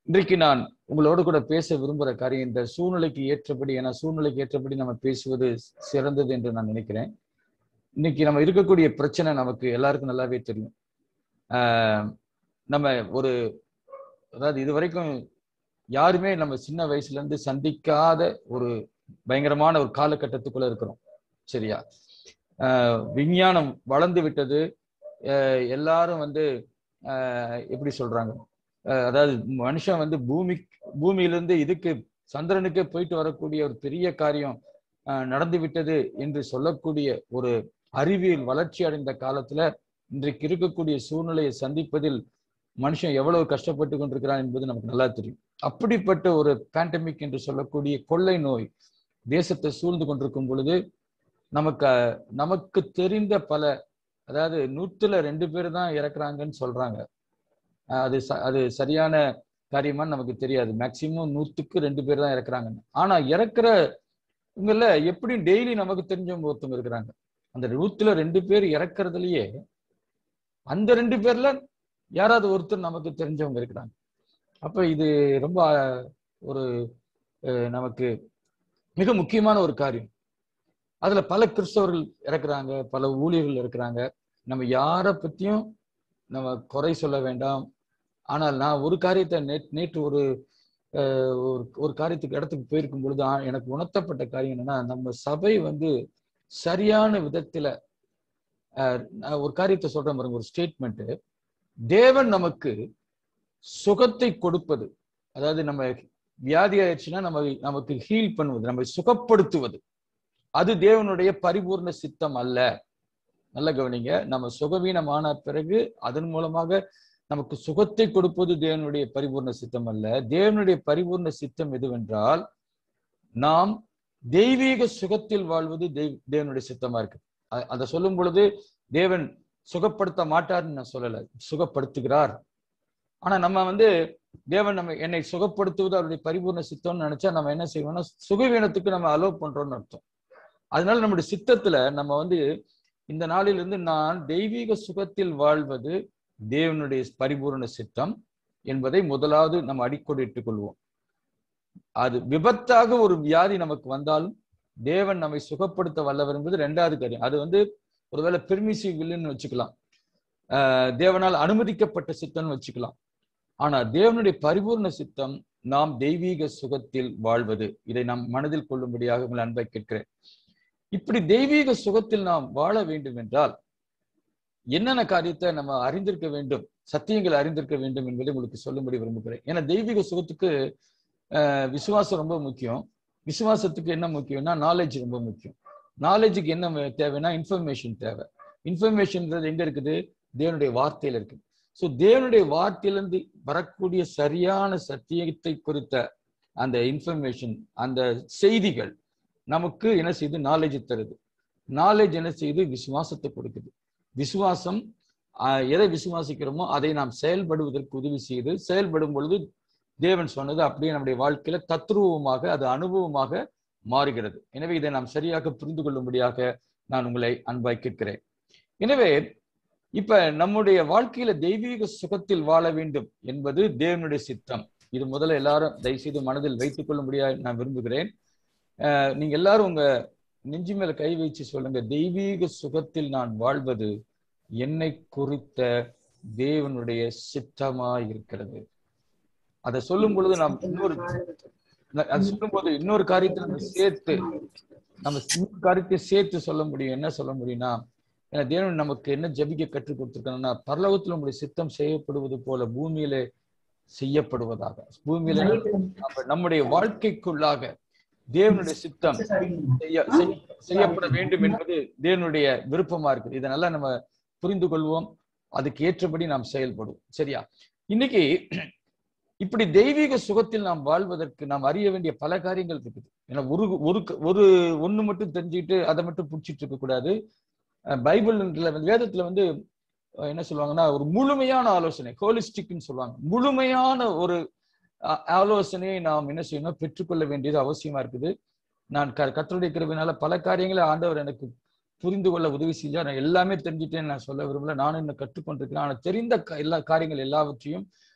இன்றைக்கு நான் உங்களோடு கூட பேச விரும்புகிற காரியம் இந்த சூழ்நிலைக்கு ஏற்றபடி ஏன்னா சூழ்நிலைக்கு ஏற்றபடி நம்ம பேசுவது சிறந்தது என்று நான் நினைக்கிறேன் இன்னைக்கு நம்ம இருக்கக்கூடிய பிரச்சனை நமக்கு எல்லாருக்கும் நல்லாவே தெரியும் ஆஹ் நம்ம ஒரு அதாவது இது வரைக்கும் யாருமே நம்ம சின்ன வயசுல இருந்து சந்திக்காத ஒரு பயங்கரமான ஒரு காலகட்டத்துக்குள்ள இருக்கிறோம் சரியா ஆஹ் விஞ்ஞானம் வளர்ந்து விட்டது ஆஹ் எல்லாரும் வந்து ஆஹ் எப்படி சொல்றாங்க ஆஹ் அதாவது மனுஷன் வந்து பூமி பூமியிலிருந்து இதுக்கு சந்திரனுக்கே போயிட்டு வரக்கூடிய ஒரு பெரிய காரியம் ஆஹ் நடந்து விட்டது என்று சொல்லக்கூடிய ஒரு அறிவியல் வளர்ச்சி அடைந்த காலத்துல இன்றைக்கு இருக்கக்கூடிய சூழ்நிலையை சந்திப்பதில் மனுஷன் எவ்வளவு கஷ்டப்பட்டு கொண்டிருக்கிறான் என்பது நமக்கு நல்லா தெரியும் அப்படிப்பட்ட ஒரு பேண்டமிக் என்று சொல்லக்கூடிய கொள்ளை நோய் தேசத்தை சூழ்ந்து கொண்டிருக்கும் பொழுது நமக்கு நமக்கு தெரிந்த பல அதாவது நூத்துல ரெண்டு பேர் தான் இறக்குறாங்கன்னு சொல்றாங்க அது அது சரியான காரியமான்னு நமக்கு தெரியாது மேக்சிமம் நூத்துக்கு ரெண்டு பேர் தான் இறக்குறாங்கன்னு ஆனா இறக்குற இவங்கள எப்படியும் டெய்லி நமக்கு தெரிஞ்சவங்க ஒருத்தவங்க இருக்கிறாங்க அந்த நூத்துல ரெண்டு பேர் இறக்குறதுலயே அந்த ரெண்டு பேர்ல யாராவது ஒருத்தர் நமக்கு தெரிஞ்சவங்க இருக்கிறாங்க அப்ப இது ரொம்ப ஒரு நமக்கு மிக முக்கியமான ஒரு காரியம் அதுல பல கிறிஸ்தவர்கள் இறக்குறாங்க பல ஊழியர்கள் இருக்கிறாங்க நம்ம யாரை பத்தியும் நம்ம குறை சொல்ல வேண்டாம் ஆனால் நான் ஒரு காரியத்தை நே நேற்று ஒரு ஒரு காரியத்துக்கு இடத்துக்கு போயிருக்கும் பொழுது எனக்கு உணர்த்தப்பட்ட காரியம் என்னன்னா நம்ம சபை வந்து சரியான விதத்துல ஒரு காரியத்தை சொல்றேன் பாருங்க ஒரு ஸ்டேட்மெண்ட் தேவன் நமக்கு சுகத்தை கொடுப்பது அதாவது நம்ம வியாதி ஆயிடுச்சுன்னா நம்ம நமக்கு ஹீல் பண்ணுவது நம்ம சுகப்படுத்துவது அது தேவனுடைய பரிபூர்ண சித்தம் அல்ல நல்ல கவனிங்க நம்ம சுகவீனமான பிறகு அதன் மூலமாக நமக்கு சுகத்தை கொடுப்பது தேவனுடைய பரிபூர்ண சித்தம் அல்ல தேவனுடைய பரிபூர்ண சித்தம் எதுவென்றால் நாம் தெய்வீக சுகத்தில் வாழ்வது தெய்வ தேவனுடைய சித்தமா இருக்கு அதை சொல்லும் பொழுது தேவன் சுகப்படுத்த மாட்டார்னு நான் சொல்லல சுகப்படுத்துகிறார் ஆனா நம்ம வந்து தேவன் நம்ம என்னை சுகப்படுத்துவது அவருடைய பரிபூர்ண சித்தம்னு நினைச்சா நம்ம என்ன செய்வோம்னா சுகவீனத்துக்கு நம்ம அலோவ் பண்றோம்னு அர்த்தம் அதனால நம்முடைய சித்தத்துல நம்ம வந்து இந்த நாளிலிருந்து நான் தெய்வீக சுகத்தில் வாழ்வது தேவனுடைய பரிபூர்ண சித்தம் என்பதை முதலாவது நம்ம அடிக்கோடிட்டுக் கொள்வோம் அது விபத்தாக ஒரு வியாதி நமக்கு வந்தாலும் தேவன் நம்மை சுகப்படுத்த வல்லவர் என்பது ரெண்டாவது காரியம் அது வந்து ஒருவேளை பெர்மிசிவ் வில்லுன்னு வச்சுக்கலாம் தேவனால் அனுமதிக்கப்பட்ட சித்தம்னு வச்சுக்கலாம் ஆனா தேவனுடைய பரிபூர்ண சித்தம் நாம் தெய்வீக சுகத்தில் வாழ்வது இதை நாம் மனதில் கொள்ளும்படியாக உங்கள் அன்பை கேட்கிறேன் இப்படி தெய்வீக சுகத்தில் நாம் வாழ வேண்டும் என்றால் என்னென்ன காரியத்தை நம்ம அறிந்திருக்க வேண்டும் சத்தியங்களை அறிந்திருக்க வேண்டும் என்பதை உங்களுக்கு சொல்லும்படி விரும்புகிறேன் ஏன்னா தெய்வீக சுகத்துக்கு விசுவாசம் ரொம்ப முக்கியம் விசுவாசத்துக்கு என்ன முக்கியம்னா நாலேஜ் ரொம்ப முக்கியம் நாலேஜுக்கு என்ன தேவைன்னா இன்ஃபர்மேஷன் தேவை இன்ஃபர்மேஷன்ன்றது எங்க இருக்குது தேவனுடைய வார்த்தையில இருக்குது ஸோ தேவனுடைய வார்த்தையிலிருந்து வரக்கூடிய சரியான சத்தியத்தை குறித்த அந்த இன்ஃபர்மேஷன் அந்த செய்திகள் நமக்கு என்ன செய்யுது நாலேஜ் தருது நாலேஜ் என்ன செய்யுது விசுவாசத்தை கொடுக்குது விசுவாசம் எதை விசுவாசிக்கிறோமோ அதை நாம் செயல்படுவதற்கு உதவி செய்து செயல்படும் பொழுது தேவன் சொன்னது அப்படியே நம்முடைய வாழ்க்கையில தத்ரூபமாக அது அனுபவமாக மாறுகிறது எனவே இதை நாம் சரியாக புரிந்து கொள்ளும்படியாக நான் உங்களை அன்பாய் கேட்கிறேன் எனவே இப்ப நம்முடைய வாழ்க்கையில தெய்வீக சுகத்தில் வாழ வேண்டும் என்பது தேவனுடைய சித்தம் இது முதல்ல எல்லாரும் தயவுசெய்து மனதில் வைத்துக் கொள்ளும்படியாக நான் விரும்புகிறேன் நீங்க எல்லாரும் உங்க நெஞ்சு மேல கை வச்சு சொல்லுங்க தெய்வீக சுகத்தில் நான் வாழ்வது என்னை குறித்த தேவனுடைய சித்தமா இருக்கிறது அதை சொல்லும் பொழுது நாம் இன்னொரு அதை சொல்லும் போது இன்னொரு காரியத்தை நம்ம சேர்த்து நம்ம இன்னொரு காரியத்தை சேர்த்து சொல்ல முடியும் என்ன சொல்ல முடியும்னா ஏன்னா தேவன் நமக்கு என்ன ஜபிக்க கற்றுக் கொடுத்துருக்கணும்னா பரலோகத்தில் நம்முடைய சித்தம் செய்யப்படுவது போல பூமியில செய்யப்படுவதாக பூமியில நம்முடைய வாழ்க்கைக்குள்ளாக தேவனுடைய சித்தம் செய்ய செய்யப்பட வேண்டும் என்பது தேவனுடைய விருப்பமா இருக்குது இதை நல்லா நம்ம புரிந்து கொள்வோம் அதுக்கு ஏற்றபடி நாம் செயல்படுவோம் சரியா இன்னைக்கு இப்படி தெய்வீக சுகத்தில் நாம் வாழ்வதற்கு நாம் அறிய வேண்டிய பல காரியங்கள் இருக்குது ஏன்னா ஒரு ஒரு ஒரு ஒண்ணு மட்டும் தெரிஞ்சுக்கிட்டு அதை மட்டும் பிடிச்சிட்டு இருக்க கூடாது பைபிள் வேதத்துல வந்து என்ன சொல்லுவாங்கன்னா ஒரு முழுமையான ஆலோசனை ஹோலிஸ்டிக்னு சொல்லுவாங்க முழுமையான ஒரு ஆலோசனையை நாம் என்ன செய்யணும் பெற்றுக்கொள்ள வேண்டியது அவசியமா இருக்குது நான் க கத்தருடைய கிருபினால பல காரியங்களை ஆண்டவர் எனக்கு புரிந்து கொள்ள உதவி செஞ்சா நான் எல்லாமே தெரிஞ்சுட்டேன்னு நான் சொல்ல விரும்பல நானும் இன்னும் கற்றுக்கொண்டிருக்கிறேன் ஆனால் தெரிந்த எல்லா காரியங்கள் எல்லாவற்றையும்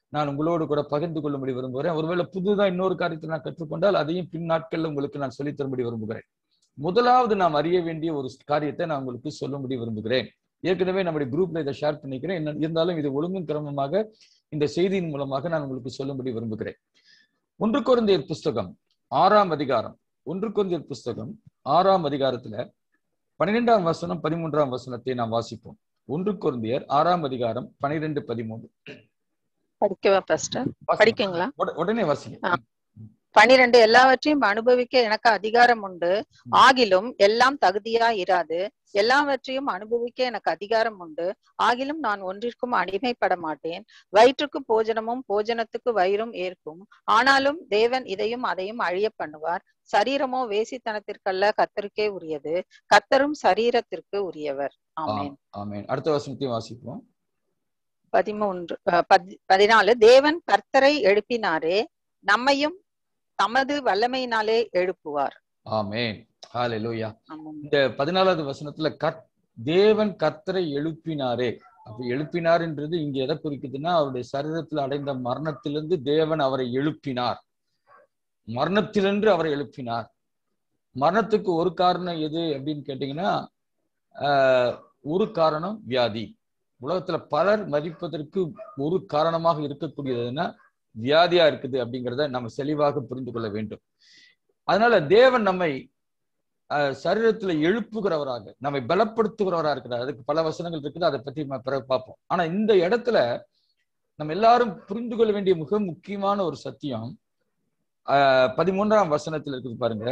நான் உங்களோடு கூட பகிர்ந்து கொள்ளும்படி விரும்புகிறேன் ஒருவேளை புதுதா இன்னொரு காரியத்தை நான் கற்றுக்கொண்டால் அதையும் பின் நாட்கள்ல உங்களுக்கு நான் சொல்லித் தரும்படி விரும்புகிறேன் முதலாவது நாம் அறிய வேண்டிய ஒரு காரியத்தை நான் உங்களுக்கு சொல்லும்படி விரும்புகிறேன் ஏற்கனவே நம்முடைய குரூப்ல இதை ஷேர் பண்ணிக்கிறேன் என்ன- இருந்தாலும் இது ஒழுங்கும் கிரமமாக இந்த செய்தியின் மூலமாக நான் உங்களுக்கு சொல்லும்படி விரும்புகிறேன் ஒன்று குழந்தையர் புஸ்தகம் ஆறாம் அதிகாரம் ஒன்று குழந்தையர் புஸ்தகம் ஆறாம் அதிகாரத்துல பன்னிரெண்டாம் வசனம் பதிமூன்றாம் வசனத்தை நாம் வாசிப்போம் ஒன்று குழந்தையர் ஆறாம் அதிகாரம் பனிரெண்டு பதிமூன்று படிக்கவா பாஸ்டர் படிக்குங்களா உட- உடனே வாசிங்க ஆ. பனிரெண்டு எல்லாவற்றையும் அனுபவிக்க எனக்கு அதிகாரம் உண்டு ஆகிலும் எல்லாம் தகுதியா இராது எல்லாவற்றையும் அனுபவிக்க எனக்கு அதிகாரம் உண்டு ஆகிலும் நான் ஒன்றிற்கும் அடிமைப்பட மாட்டேன் வயிற்றுக்கு போஜனமும் போஜனத்துக்கு வயிறும் ஏற்கும் ஆனாலும் தேவன் இதையும் அதையும் அழிய பண்ணுவார் சரீரமோ வேசித்தனத்திற்கல்ல கத்தருக்கே உரியது கத்தரும் சரீரத்திற்கு உரியவர் ஆமென் ஆமென் அடுத்த வசனத்தையும் வாசிப்போம் பதிமூன்று அஹ், பதி- பதினாலு தேவன் கர்த்தரை எழுப்பினாரே நம்மையும் தமது வல்லமையினாலே எழுப்புவார் ஆமென் ஹalleluya ஆமாம். இந்த பதினாலாவது வசனத்துல கத் தேவன் கர்த்தரை எழுப்பினாரே அப்ப எழுப்பினார்ன்றது இங்க எதை குறிக்குதுன்னா அவருடைய சரீரத்தில் அடைந்த மரணத்திலிருந்து தேவன் அவரை எழுப்பினார் மரணத்திலிருந்து அவரை எழுப்பினார் மரணத்துக்கு ஒரு காரணம் எது அப்படின்னு கேட்டீங்கன்னா ஆஹ், ஒரு காரணம் வியாதி உலகத்துல பலர் மதிப்பதற்கு ஒரு காரணமாக இருக்கக்கூடியதுன்னா வியாதியா இருக்குது அப்படிங்கிறத நம்ம தெளிவாக புரிந்து கொள்ள வேண்டும் அதனால தேவன் நம்மை அஹ், சரீரத்துல எழுப்புகிறவராக நம்மை பலப்படுத்துகிறவராக இருக்கிறார் அதுக்கு பல வசனங்கள் இருக்குது அதை பத்தி நம்ம பிறகு பார்ப்போம் ஆனா இந்த இடத்துல நம்ம எல்லாரும் புரிந்து கொள்ள வேண்டிய மிக முக்கியமான ஒரு சத்தியம் ஆஹ், பதிமூன்றாம் வசனத்தில் இருக்குது பாருங்க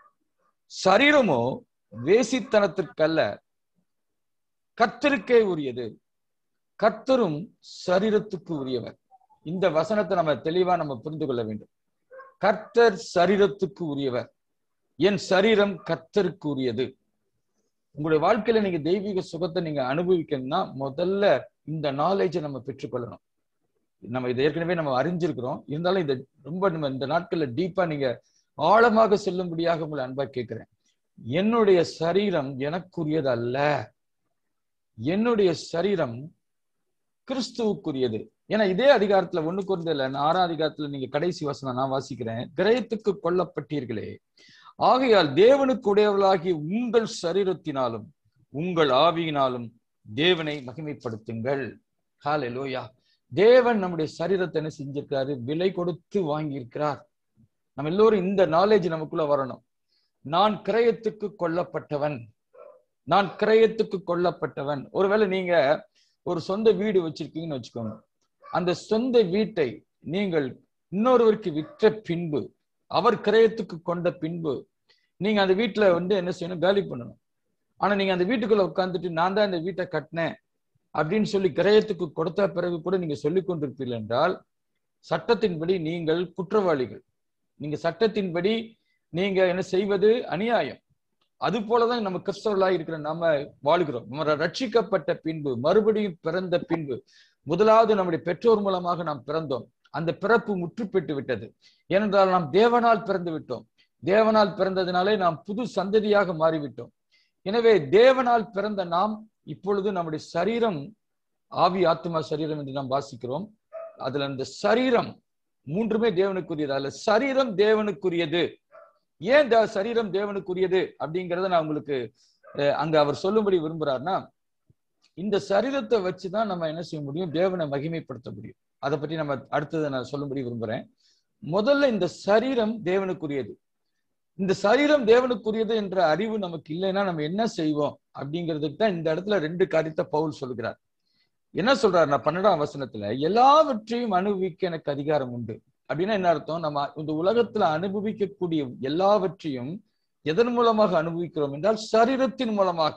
சரீரமோ வேசித்தனத்திற்கல்ல கர்த்தருக்கே உரியது கர்த்தரும் சரீரத்துக்கு உரியவர் இந்த வசனத்தை நம்ம தெளிவா நம்ம புரிந்து கொள்ள வேண்டும் கர்த்தர் சரீரத்துக்கு உரியவர் என் சரீரம் கர்த்தருக்கு உரியது உங்களுடைய வாழ்க்கையில நீங்க தெய்வீக சுகத்தை நீங்க அனுபவிக்கணும்னா முதல்ல இந்த நாலேஜை நம்ம பெற்றுக்கொள்ளணும் நம்ம இதை ஏற்கனவே நம்ம அறிஞ்சிருக்கிறோம் இருந்தாலும் இதை ரொம்ப நம்ம இந்த நாட்கள்ல டீப்பா நீங்க ஆழமாக செல்லும்படியாக உங்களை அன்பா கேட்கிறேன் என்னுடைய சரீரம் எனக்குரியது அல்ல என்னுடைய சரீரம் கிறிஸ்துவுக்குரியது ஏன்னா இதே அதிகாரத்துல ஒண்ணு குறைந்தல ஆறாம் அதிகாரத்துல நீங்க கடைசி வசனம் நான் வாசிக்கிறேன் கிரயத்துக்கு கொல்லப்பட்டீர்களே ஆகையால் தேவனுக்கு உடையவளாகிய உங்கள் சரீரத்தினாலும் உங்கள் ஆவியினாலும் தேவனை மகிமைப்படுத்துங்கள் ஹalleluya தேவன் நம்முடைய சரீரத்தை என்ன செஞ்சிருக்காரு விலை கொடுத்து வாங்கியிருக்கிறார் நம்ம எல்லோரும் இந்த நாலேஜ் நமக்குள்ள வரணும் நான் கிரயத்துக்கு கொல்லப்பட்டவன் நான் கிரயத்துக்கு கொல்லப்பட்டவன் ஒருவேளை நீங்க ஒரு சொந்த வீடு வச்சிருக்கீங்கன்னு வச்சுக்கோங்க அந்த சொந்த வீட்டை நீங்கள் இன்னொருவருக்கு விற்ற பின்பு அவர் கிரயத்துக்கு கொண்ட பின்பு நீங்க அந்த வீட்டுல வந்து என்ன செய்யணும் காலி பண்ணணும் ஆனா நீங்க அந்த வீட்டுக்குள்ள உட்கார்ந்துட்டு நான் தான் இந்த வீட்டை கட்டினேன் அப்படின்னு சொல்லி கிரயத்துக்கு கொடுத்த பிறகு கூட நீங்க சொல்லிக் கொண்டிருப்பீர்கள் என்றால் சட்டத்தின்படி நீங்கள் குற்றவாளிகள் நீங்க சட்டத்தின்படி நீங்க என்ன செய்வது அநியாயம் அது போலதான் நம்ம கிறிஸ்தவர்களாக இருக்கிற நாம வாழுகிறோம் நம்ம ரட்சிக்கப்பட்ட பின்பு மறுபடியும் பிறந்த பின்பு முதலாவது நம்முடைய பெற்றோர் மூலமாக நாம் பிறந்தோம் அந்த பிறப்பு முற்று பெற்று விட்டது ஏனென்றால் நாம் தேவனால் பிறந்து விட்டோம் தேவனால் பிறந்ததினாலே நாம் புது சந்ததியாக மாறிவிட்டோம் எனவே தேவனால் பிறந்த நாம் இப்பொழுது நம்முடைய சரீரம் ஆவி ஆத்மா சரீரம் என்று நாம் வாசிக்கிறோம் அதுல அந்த சரீரம் மூன்றுமே தேவனுக்குரியது அல்ல சரீரம் தேவனுக்குரியது ஏன் தே- சரீரம் தேவனுக்குரியது அப்படிங்கறத நான் உங்களுக்கு அஹ், அங்க அவர் சொல்லும்படி விரும்புறாருன்னா இந்த சரீரத்தை வச்சுதான் நம்ம என்ன செய்ய முடியும் தேவனை மகிமைப்படுத்த முடியும் அதை பற்றி நம்ம அடுத்ததை நான் சொல்லும்படி விரும்புறேன் முதல்ல இந்த சரீரம் தேவனுக்குரியது இந்த சரீரம் தேவனுக்குரியது என்ற அறிவு நமக்கு இல்லைன்னா நம்ம என்ன செய்வோம் அப்படிங்கிறதுக்கு தான் இந்த இடத்துல ரெண்டு காரியத்தை பவுல் சொல்கிறார் என்ன சொல்றாருன்னா பன்னெண்டாம் வசனத்துல எல்லாவற்றையும் அனுபவிக்க எனக்கு அதிகாரம் உண்டு அப்படின்னா என்ன அர்த்தம் நம்ம இந்த உலகத்துல அனுபவிக்கக்கூடிய எல்லாவற்றையும் எதன் மூலமாக அனுபவிக்கிறோம் என்றால் சரீரத்தின் மூலமாக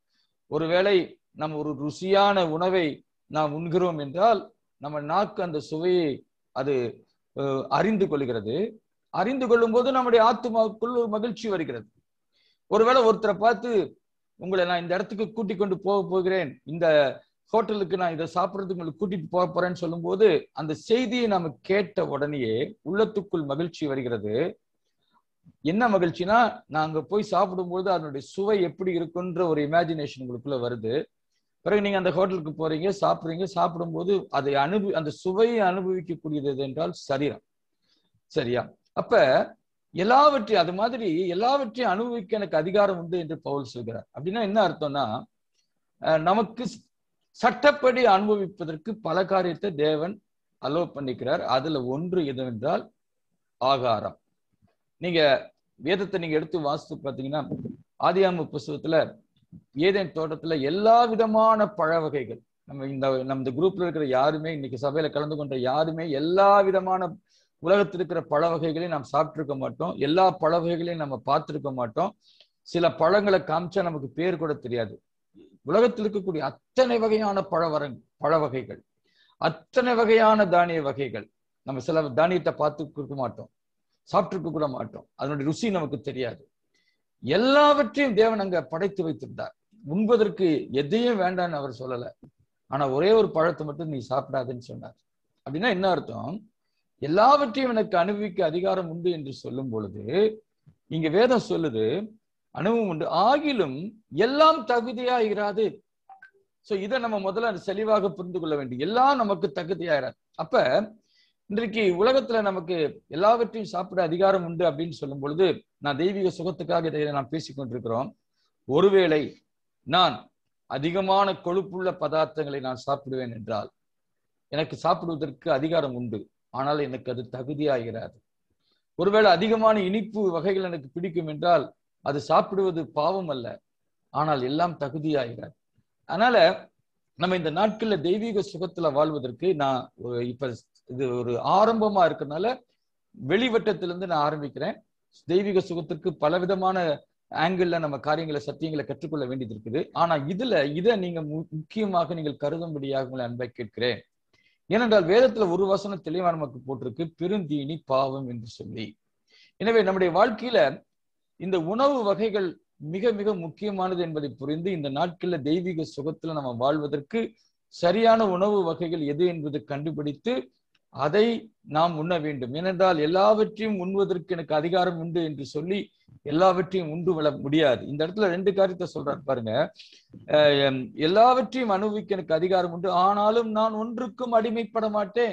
ஒருவேளை நம்ம ஒரு ருசியான உணவை நாம் உண்கிறோம் என்றால் நம்ம நாக்கு அந்த சுவையை அது அஹ், அறிந்து கொள்கிறது அறிந்து கொள்ளும் போது நம்முடைய ஆத்மாவுக்குள் ஒரு மகிழ்ச்சி வருகிறது ஒருவேளை ஒருத்தரை பார்த்து உங்களை நான் இந்த இடத்துக்கு கூட்டிக் கொண்டு போக போகிறேன் இந்த ஹோட்டலுக்கு நான் இதை சாப்பிட்றதுக்கு உங்களுக்கு கூட்டிட்டு போக போறேன்னு சொல்லும்போது அந்த செய்தியை நாம கேட்ட உடனேயே உள்ளத்துக்குள் மகிழ்ச்சி வருகிறது என்ன மகிழ்ச்சினா நாங்க போய் சாப்பிடும்போது அதனுடைய சுவை எப்படி இருக்குன்ற ஒரு இமேஜினேஷன் உங்களுக்குள்ள வருது பிறகு நீங்க அந்த ஹோட்டலுக்கு போறீங்க சாப்பிடுறீங்க சாப்பிடும்போது அதை அனுபவி அந்த சுவையை அனுபவிக்கக்கூடியது எது என்றால் சரீரம் சரியா அப்ப எல்லாவற்றையும் அது மாதிரி எல்லாவற்றையும் அனுபவிக்க எனக்கு அதிகாரம் உண்டு என்று பவுல் சொல்கிறார் அப்படின்னா என்ன அர்த்தம்னா அஹ், நமக்கு சட்டப்படி அனுபவிப்பதற்கு பல காரியத்தை தேவன் அலோ பண்ணிக்கிறார் அதுல ஒன்று எதுவென்றால் ஆகாரம் நீங்க வேதத்தை நீங்க எடுத்து வாசித்து பார்த்தீங்கன்னா ஆதியாம புஸ்தகத்துல ஏதேன் தோட்டத்துல எல்லா விதமான பழ வகைகள் நம்ம இந்த நம்ம இந்த குரூப்ல இருக்கிற யாருமே இன்னைக்கு சபையில கலந்து கொண்ட யாருமே எல்லா விதமான உலகத்தில் இருக்கிற பழ வகைகளையும் நாம் சாப்பிட்டிருக்க மாட்டோம் எல்லா பழ வகைகளையும் நம்ம பார்த்திருக்க மாட்டோம் சில பழங்களை காமிச்சா நமக்கு பேர் கூட தெரியாது உலகத்தில் இருக்கக்கூடிய அத்தனை வகையான பழ வர பழ வகைகள் அத்தனை வகையான தானிய வகைகள் நம்ம சில தானியத்தை பார்த்து இருக்க மாட்டோம் சாப்பிட்டிருக்க கூட மாட்டோம் அதனுடைய ருசி நமக்கு தெரியாது எல்லாவற்றையும் தேவன் அங்க படைத்து வைத்திருந்தார் உண்பதற்கு எதையும் வேண்டாம்னு அவர் சொல்லல ஆனா ஒரே ஒரு பழத்தை மட்டும் நீ சாப்பிடாதுன்னு சொன்னார் அப்படின்னா என்ன அர்த்தம் எல்லாவற்றையும் எனக்கு அனுபவிக்க அதிகாரம் உண்டு என்று சொல்லும் பொழுது இங்க வேதம் சொல்லுது அனுபவம் உண்டு ஆகிலும் எல்லாம் தகுதியா இராது சோ இதை நம்ம முதல்ல தெளிவாக புரிந்து கொள்ள வேண்டும் எல்லாம் நமக்கு தகுதியாயிராது அப்ப இன்றைக்கு உலகத்துல நமக்கு எல்லாவற்றையும் சாப்பிட அதிகாரம் உண்டு அப்படின்னு சொல்லும் பொழுது நான் தெய்வீக சுகத்துக்காக இதை நாம் பேசிக் கொண்டிருக்கிறோம் ஒருவேளை நான் அதிகமான கொழுப்புள்ள பதார்த்தங்களை நான் சாப்பிடுவேன் என்றால் எனக்கு சாப்பிடுவதற்கு அதிகாரம் உண்டு ஆனால் எனக்கு அது தகுதியாகிறது ஒருவேளை அதிகமான இனிப்பு வகைகள் எனக்கு பிடிக்கும் என்றால் அது சாப்பிடுவது பாவம் அல்ல ஆனால் எல்லாம் தகுதியாகிறது அதனால நம்ம இந்த நாட்கள்ல தெய்வீக சுகத்துல வாழ்வதற்கு நான் ஒரு- இப்ப இது ஒரு ஆரம்பமா இருக்கறனால வெளிவட்டத்திலிருந்து நான் ஆரம்பிக்கிறேன் தெய்வீக சுகத்திற்கு பலவிதமான ஆங்கிள் நம்ம காரியங்களை சத்தியங்களை கற்றுக்கொள்ள வேண்டியது இருக்குது ஆனா இதுல இதை நீங்க மு- முக்கியமாக நீங்கள் கருதும்படியாக உங்களை அன்பை கேட்கிறேன் ஏனென்றால் வேதத்துல ஒரு வசனம் தெளிவா நமக்கு போட்டிருக்கு பெருந்தீனி பாவம் என்று சொல்லி எனவே நம்முடைய வாழ்க்கையில இந்த உணவு வகைகள் மிக மிக முக்கியமானது என்பதை புரிந்து இந்த நாட்கள்ல தெய்வீக சுகத்துல நம்ம வாழ்வதற்கு சரியான உணவு வகைகள் எது என்பதை கண்டுபிடித்து அதை நாம் உண்ண வேண்டும் ஏனென்றால் எல்லாவற்றையும் உண்வதற்கு எனக்கு அதிகாரம் உண்டு என்று சொல்லி எல்லாவற்றையும் உண்டு விட முடியாது இந்த இடத்துல ரெண்டு காரியத்தை சொல்றாரு பாருங்க அஹ் எல்லாவற்றையும் அனுபவிக்க எனக்கு அதிகாரம் உண்டு ஆனாலும் நான் ஒன்றுக்கும் அடிமைப்பட மாட்டேன்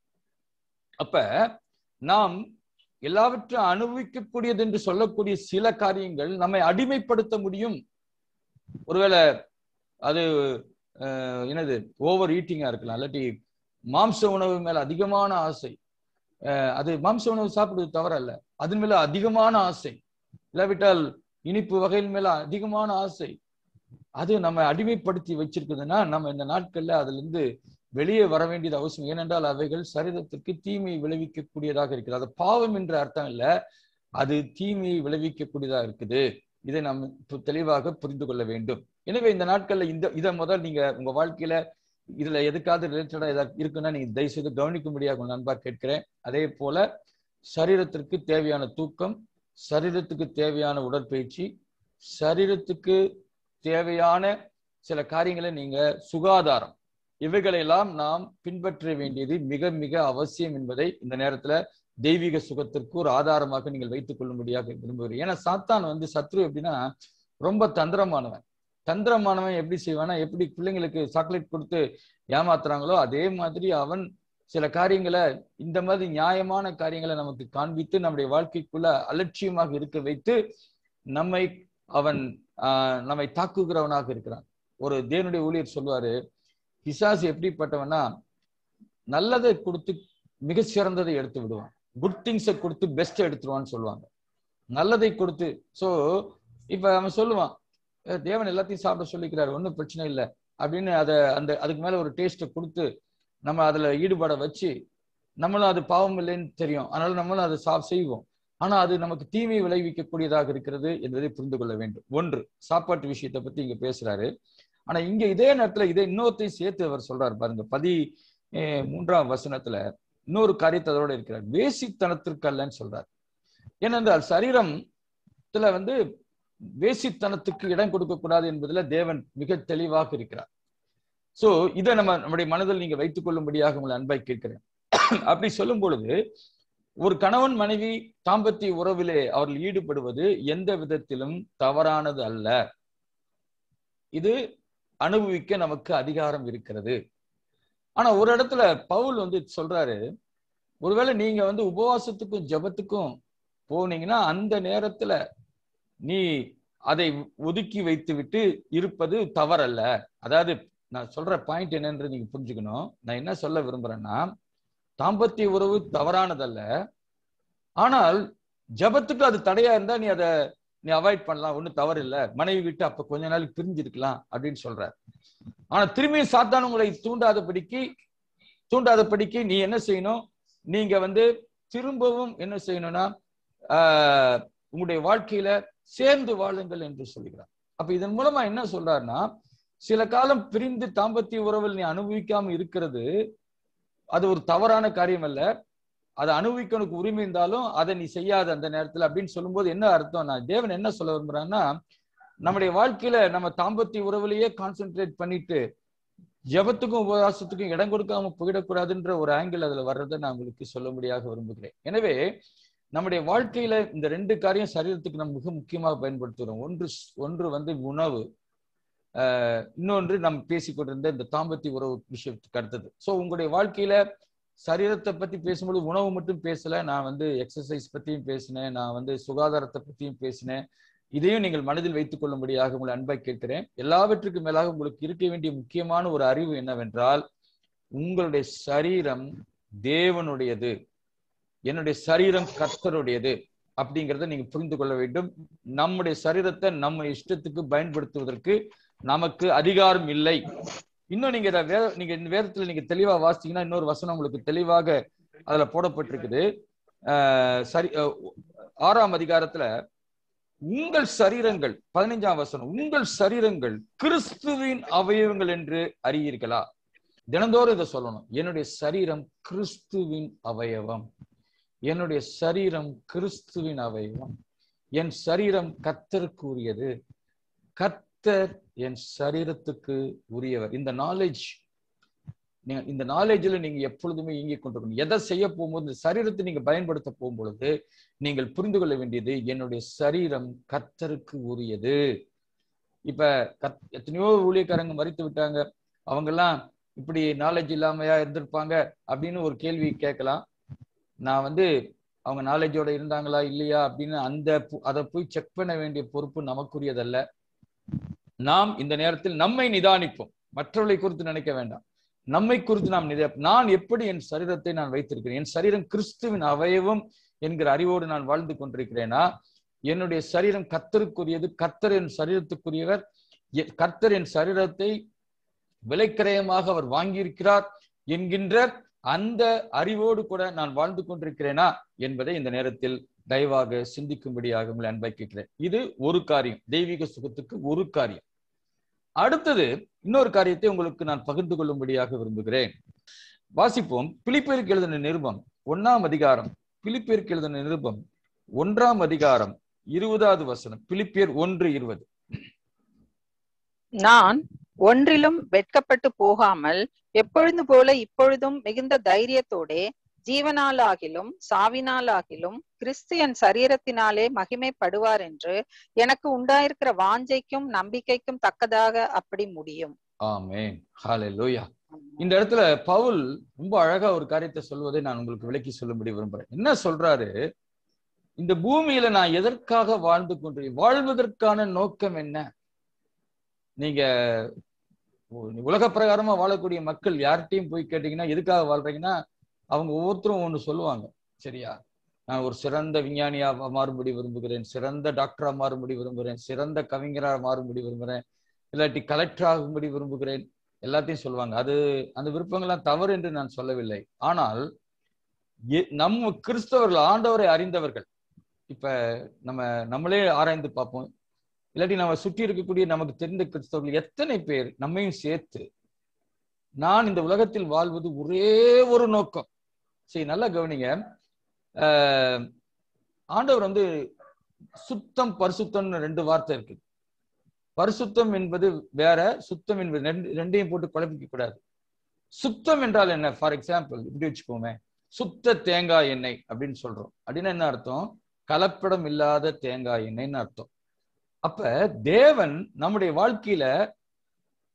அப்ப நாம் எல்லாவற்றையும் அனுபவிக்கக்கூடியது என்று சொல்லக்கூடிய சில காரியங்கள் நம்மை அடிமைப்படுத்த முடியும் ஒருவேளை அது அஹ், என்னது ஓவர் ஈட்டிங்கா இருக்கலாம் இல்லாட்டி மாம்ச உணவு மேல அதிகமான ஆசை அஹ், அது மாம்ச உணவு சாப்பிடுவது தவறல்ல அதன் மேல அதிகமான ஆசை இல்லாவிட்டால் இனிப்பு வகையின் மேல அதிகமான ஆசை அது நம்ம அடிமைப்படுத்தி வச்சிருக்குதுன்னா நம்ம இந்த நாட்கள்ல அதுல இருந்து வெளியே வர வேண்டியது அவசியம் ஏனென்றால் அவைகள் சரீரத்திற்கு தீமையை விளைவிக்கக்கூடியதாக இருக்குது அது பாவம் என்ற அர்த்தம் இல்ல அது தீமையை விளைவிக்கக்கூடியதா இருக்குது இதை நாம் இப்ப தெளிவாக புரிந்து கொள்ள வேண்டும் எனவே இந்த நாட்கள்ல இந்த இதை முதல் நீங்க உங்க வாழ்க்கையில இதுல எதுக்காவது ரிலேட்டடா ஏதாவது இருக்குன்னா நீங்க தயவு செய்து கவனிக்கும்படியாக உங்க நண்பா கேட்கிறேன் அதே போல சரீரத்திற்கு தேவையான தூக்கம் சரீரத்துக்கு தேவையான உடற்பயிற்சி சரீரத்துக்கு தேவையான சில காரியங்களை நீங்க சுகாதாரம் இவைகளெல்லாம் நாம் பின்பற்ற வேண்டியது மிக மிக அவசியம் என்பதை இந்த நேரத்துல தெய்வீக சுகத்திற்கு ஒரு ஆதாரமாக நீங்கள் வைத்துக் கொள்ளும்படியாக விரும்புகிறேன் ஏன்னா சாத்தான் வந்து சத்ரு எப்படின்னா ரொம்ப தந்திரமானவன் தந்திரமானவன் எப்படி செய்வானா எப்படி பிள்ளைங்களுக்கு சாக்லேட் கொடுத்து ஏமாத்துறாங்களோ அதே மாதிரி அவன் சில காரியங்களை இந்த மாதிரி நியாயமான காரியங்களை நமக்கு காண்பித்து நம்முடைய வாழ்க்கைக்குள்ள அலட்சியமாக இருக்க வைத்து நம்மை அவன் ஆஹ் நம்மை தாக்குகிறவனாக இருக்கிறான் ஒரு தேவனுடைய ஊழியர் சொல்லுவாரு பிசாசு எப்படிப்பட்டவனா நல்லதை கொடுத்து மிக சிறந்ததை எடுத்து விடுவான் குட் திங்ஸை கொடுத்து பெஸ்ட் எடுத்துருவான்னு சொல்லுவாங்க நல்லதை கொடுத்து சோ இப்ப அவன் சொல்லுவான் "அஹ் தேவன் எல்லாத்தையும் சாப்பிட சொல்லிக்கிறாரு ஒன்றும் பிரச்சனை இல்லை அப்படின்னு அதை அந்த அதுக்கு மேல ஒரு டேஸ்ட்டை கொடுத்து நம்ம அதுல ஈடுபட வச்சு நம்மளும் அது பாவம் இல்லைன்னு தெரியும் அதனால நம்மளும் அதை சா செய்வோம் ஆனா அது நமக்கு தீமை விளைவிக்கக்கூடியதாக இருக்கிறது என்பதை புரிந்து கொள்ள வேண்டும் ஒன்று சாப்பாட்டு விஷயத்தை பத்தி இங்க பேசுறாரு ஆனா இங்க இதே நேரத்துல இதை இன்னொருத்தையும் சேர்த்து அவர் சொல்றாரு பாருங்க பதி அஹ், மூன்றாம் வசனத்துல இன்னொரு காரியத்தை அதோட இருக்கிறார் வேசித்தனத்திற்கு அல்லன்னு சொல்றார் ஏனென்றால் சரீரத்துல வந்து வேசித்தனத்துக்கு இடம் கொடுக்க கூடாது என்பதுல தேவன் மிக தெளிவாக இருக்கிறார் சோ இதை நம்ம நம்முடைய மனதில் நீங்க வைத்துக் கொள்ளும்படியாக உங்களை அன்பை கேட்கிறேன் அப்படி சொல்லும் பொழுது ஒரு கணவன் மனைவி தாம்பத்திய உறவிலே அவர்கள் ஈடுபடுவது எந்த விதத்திலும் தவறானது அல்ல இது அனுபவிக்க நமக்கு அதிகாரம் இருக்கிறது ஆனா ஒரு இடத்துல பவுல் வந்து சொல்றாரு ஒருவேளை நீங்க வந்து உபவாசத்துக்கும் ஜெபத்துக்கும் போனீங்கன்னா அந்த நேரத்துல நீ அதை ஒதுக்கி வைத்து விட்டு இருப்பது தவறல்ல அதாவது நான் சொல்ற பாயிண்ட் என்னன்னு நீங்க புரிஞ்சுக்கணும் நான் என்ன சொல்ல விரும்புறேன்னா தாம்பத்திய உறவு தவறானதல்ல ஆனால் ஜபத்துக்கு அது தடையா இருந்தா நீ அதை நீ அவாய்ட் பண்ணலாம் ஒன்றும் தவறு இல்லை மனைவி விட்டு அப்ப கொஞ்ச நாளைக்கு பிரிஞ்சிருக்கலாம் அப்படின்னு சொல்ற ஆனா திரும்பி சாத்தான உங்களை தூண்டாதபடிக்கு தூண்டாதபடிக்கு நீ என்ன செய்யணும் நீங்க வந்து திரும்பவும் என்ன செய்யணும்னா ஆஹ் உங்களுடைய வாழ்க்கையில சேர்ந்து வாழுங்கள் என்று சொல்லுகிறார் அப்ப இதன் மூலமா என்ன சொல்றாருன்னா சில காலம் பிரிந்து தாம்பத்திய உறவில் நீ அனுபவிக்காம இருக்கிறது அது ஒரு தவறான காரியம் அல்ல அதை அனுபவிக்க உனக்கு உரிமை இருந்தாலும் அதை நீ செய்யாத அந்த நேரத்துல அப்படின்னு சொல்லும்போது என்ன அர்த்தம் நான் தேவன் என்ன சொல்ல விரும்புறான்னா நம்முடைய வாழ்க்கையில நம்ம தாம்பத்திய உறவுலயே கான்சென்ட்ரேட் பண்ணிட்டு ஜபத்துக்கும் உபவாசத்துக்கும் இடம் கொடுக்காம போயிடக்கூடாதுன்ற ஒரு ஆங்கிள் அதுல வர்றதை நான் உங்களுக்கு சொல்லும்படியாக விரும்புகிறேன் எனவே நம்முடைய வாழ்க்கையில இந்த ரெண்டு காரியம் சரீரத்துக்கு நம்ம மிக முக்கியமாக பயன்படுத்துகிறோம் ஒன்று ஒன்று வந்து உணவு ஆஹ் இன்னொன்று நம்ம பேசிக்கொண்டிருந்த இந்த தாம்பத்திய உறவு விஷயத்துக்கு அடுத்தது ஸோ உங்களுடைய வாழ்க்கையில சரீரத்தை பத்தி பேசும்போது உணவு மட்டும் பேசல நான் வந்து எக்ஸசைஸ் பத்தியும் பேசினேன் நான் வந்து சுகாதாரத்தை பத்தியும் பேசினேன் இதையும் நீங்கள் மனதில் வைத்துக் கொள்ளும்படியாக உங்களை அன்பை கேட்கிறேன் எல்லாவற்றுக்கும் மேலாக உங்களுக்கு இருக்க வேண்டிய முக்கியமான ஒரு அறிவு என்னவென்றால் உங்களுடைய சரீரம் தேவனுடையது என்னுடைய சரீரம் கர்த்தருடையது அப்படிங்கிறத நீங்க புரிந்து கொள்ள வேண்டும் நம்முடைய சரீரத்தை நம்ம இஷ்டத்துக்கு பயன்படுத்துவதற்கு நமக்கு அதிகாரம் இல்லை இன்னும் நீங்க இதை வே நீங்க இந்த வேதத்துல நீங்க தெளிவா வாசித்தீங்கன்னா இன்னொரு வசனம் உங்களுக்கு தெளிவாக அதுல போடப்பட்டிருக்குது ஆஹ் சரி ஆறாம் அதிகாரத்துல உங்கள் சரீரங்கள் பதினைஞ்சாம் வசனம் உங்கள் சரீரங்கள் கிறிஸ்துவின் அவயவங்கள் என்று அறியீர்களா தினந்தோறும் இதை சொல்லணும் என்னுடைய சரீரம் கிறிஸ்துவின் அவயவம் என்னுடைய சரீரம் கிறிஸ்துவின் அவயவம் என் சரீரம் கத்தருக்கு உரியது கத்தர் என் சரீரத்துக்கு உரியவர் இந்த நாலேஜ் நீங்க இந்த நாலேஜ்ல நீங்க எப்பொழுதுமே இயங்கிக் கொண்டிருக்கணும் எதை செய்ய போகும்போது இந்த சரீரத்தை நீங்க பயன்படுத்த போகும்பொழுது நீங்கள் புரிந்து கொள்ள வேண்டியது என்னுடைய சரீரம் கத்தருக்கு உரியது இப்ப கத் எத்தனையோ ஊழியக்காரங்க மறித்து விட்டாங்க அவங்கெல்லாம் இப்படி நாலேஜ் இல்லாமையா இருந்திருப்பாங்க அப்படின்னு ஒரு கேள்வி கேட்கலாம் நான் வந்து அவங்க நாலேஜோட இருந்தாங்களா இல்லையா அப்படின்னு அந்த அதை போய் செக் பண்ண வேண்டிய பொறுப்பு நமக்குரியதல்ல நாம் இந்த நேரத்தில் நம்மை நிதானிப்போம் மற்றவர்களை குறித்து நினைக்க வேண்டாம் நம்மை குறித்து நாம் நித நான் எப்படி என் சரீரத்தை நான் வைத்திருக்கிறேன் என் சரீரம் கிறிஸ்துவின் அவயவம் என்கிற அறிவோடு நான் வாழ்ந்து கொண்டிருக்கிறேனா என்னுடைய சரீரம் கத்தருக்குரியது கர்த்தர் என் சரீரத்துக்குரியவர் கர்த்தர் என் சரீரத்தை விலைக்கிரயமாக அவர் வாங்கியிருக்கிறார் என்கின்ற அந்த அறிவோடு கூட நான் வாழ்ந்து கொண்டிருக்கிறேனா என்பதை இந்த நேரத்தில் தயவாக சிந்திக்கும்படியாக உங்களை அன்பை கேட்கிறேன் இது ஒரு காரியம் தெய்வீக சுகத்துக்கு ஒரு காரியம் அடுத்தது இன்னொரு காரியத்தை உங்களுக்கு நான் பகிர்ந்து கொள்ளும்படியாக விரும்புகிறேன் வாசிப்போம் பிலிப்பேருக்கு எழுதின நிருபம் ஒன்னாம் அதிகாரம் பிலிப்பேருக்கு எழுதின நிருபம் ஒன்றாம் அதிகாரம் இருபதாவது வசனம் பிலிப்பியர் ஒன்று இருபது நான் ஒன்றிலும் வெட்கப்பட்டு போகாமல் எப்பொழுது போல இப்பொழுதும் மிகுந்த தைரியத்தோடே ஜீவனாலாகிலும் சாவினாலாகிலும் கிறிஸ்து என் சரீரத்தினாலே மகிமைப்படுவார் என்று எனக்கு உண்டாயிருக்கிற வாஞ்சைக்கும் நம்பிக்கைக்கும் தக்கதாக அப்படி முடியும் ஆமேன் ஹalleluya இந்த இடத்துல பவுல் ரொம்ப அழகா ஒரு காரியத்தை சொல்வதை நான் உங்களுக்கு விளக்கி சொல்லும்படி விரும்புறேன் என்ன சொல்றாரு இந்த பூமியில நான் எதற்காக வாழ்ந்து கொண்டிருக்கேன் வாழ்வதற்கான நோக்கம் என்ன நீங்க உலக பிரகாரமா வாழக்கூடிய மக்கள் யார்கிட்டையும் போய் கேட்டீங்கன்னா எதுக்காக வாழ்றீங்கன்னா அவங்க ஒவ்வொருத்தரும் ஒண்ணு சொல்லுவாங்க சரியா நான் ஒரு சிறந்த விஞ்ஞானியா மாறும்படி விரும்புகிறேன் சிறந்த டாக்டரா மாறும்படி விரும்புகிறேன் சிறந்த கவிஞரா மாறும்படி விரும்புகிறேன் இல்லாட்டி கலெக்டர் ஆகும்படி விரும்புகிறேன் எல்லாத்தையும் சொல்லுவாங்க அது அந்த விருப்பங்கள்லாம் தவறு என்று நான் சொல்லவில்லை ஆனால் நம்ம கிறிஸ்தவர்கள் ஆண்டவரை அறிந்தவர்கள் இப்ப நம்ம நம்மளே ஆராய்ந்து பார்ப்போம் இல்லாட்டி நம்ம சுற்றி இருக்கக்கூடிய நமக்கு தெரிந்த கிறிஸ்தவர்கள் எத்தனை பேர் நம்மையும் சேர்த்து நான் இந்த உலகத்தில் வாழ்வது ஒரே ஒரு நோக்கம் சரி நல்லா கவனிங்க ஆண்டவர் வந்து சுத்தம் பரிசுத்தம்னு ரெண்டு வார்த்தை இருக்கு பரிசுத்தம் என்பது வேற சுத்தம் என்பது ரெண்டு ரெண்டையும் போட்டு குழப்பிக்க கூடாது சுத்தம் என்றால் என்ன ஃபார் எக்ஸாம்பிள் இப்படி வச்சுக்கோமே சுத்த தேங்காய் எண்ணெய் அப்படின்னு சொல்றோம் அப்படின்னா என்ன அர்த்தம் கலப்படம் இல்லாத தேங்காய் எண்ணெய்னு அர்த்தம் அப்ப தேவன் நம்முடைய வாழ்க்கையில